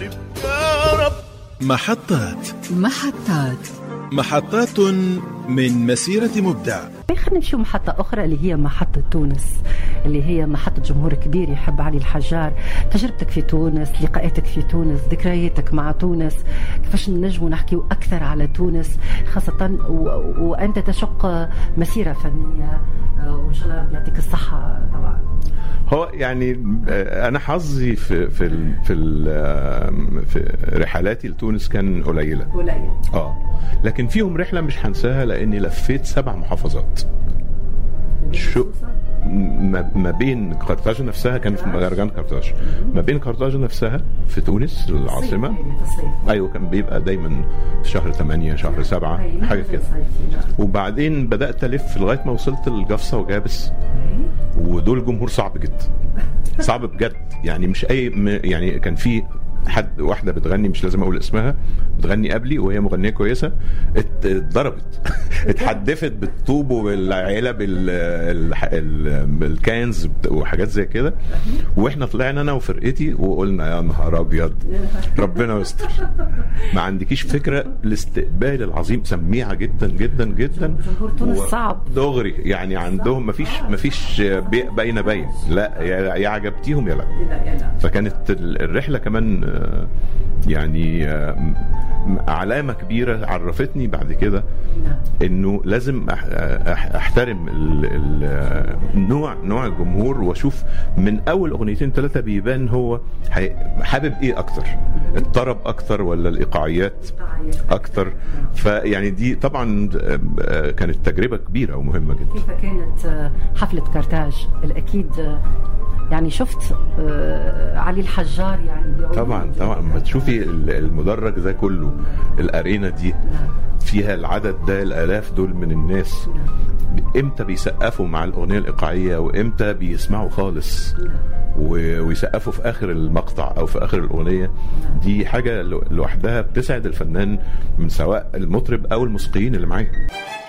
يا رب محطات محطات محطات من مسيرة مبدع خلينا نمشي محطة أخرى اللي هي محطة تونس اللي هي محطة جمهور كبير يحب علي الحجار تجربتك في تونس لقاءاتك في تونس ذكرياتك مع تونس كيفاش نجموا نحكيو أكثر على تونس خاصة و... وأنت تشق مسيرة فنية آه، وإن شاء الله يعطيك الصحة طبعا هو يعني آه، انا حظي في في ال في, ال في رحلاتي لتونس كان قليله قليل اه لكن فيهم رحله مش هنساها لاني لفيت سبع محافظات شو ما ما بين قرطاج نفسها كان في مهرجان قرطاج ما بين قرطاج نفسها في تونس العاصمه ايوه كان بيبقى دايما في شهر 8 شهر 7 حاجه كده وبعدين بدات الف لغايه ما وصلت لجفصه وجابس ودول جمهور صعب جدا صعب بجد يعني مش اي م- يعني كان في حد واحده بتغني مش لازم اقول اسمها بتغني قبلي وهي مغنيه كويسه ات- اتضربت اتحدفت بالطوب وبالعلب ال- ال- ال- بالكانز وحاجات زي كده واحنا طلعنا انا وفرقتي وقلنا يا نهار ابيض ربنا يستر ما عندكيش فكره الاستقبال العظيم سميعه جدا جدا جدا جمهور تونس و- صعب. دغري يعني عندهم ما فيش ما فيش باين باين لا يا يا عجبتيهم يا لا فكانت ال- الرحله كمان آه، يعني آه، م- علامه كبيره عرفتني بعد كده انه لازم أح- أح- احترم ال ال نوع نوع الجمهور واشوف من اول اغنيتين ثلاثه بيبان هو هي- حابب ايه اكتر الطرب اكتر ولا الايقاعيات اكتر فيعني دي طبعا آه، آه، كانت تجربه كبيره ومهمه جدا كيف كانت آه، حفلة كرتاج الأكيد آه، يعني شفت آه، علي الحجار يعني بعيون طبعا طبعا لما تشوفي ال- المدرج ده كله الارينا دي فيها العدد ده الالاف دول من الناس امتى بيسقفوا مع الاغنيه الايقاعيه وامتى بيسمعوا خالص و- ويسقفوا في اخر المقطع او في اخر الاغنيه دي حاجه لو- لوحدها بتسعد الفنان من سواء المطرب او الموسيقيين اللي معاه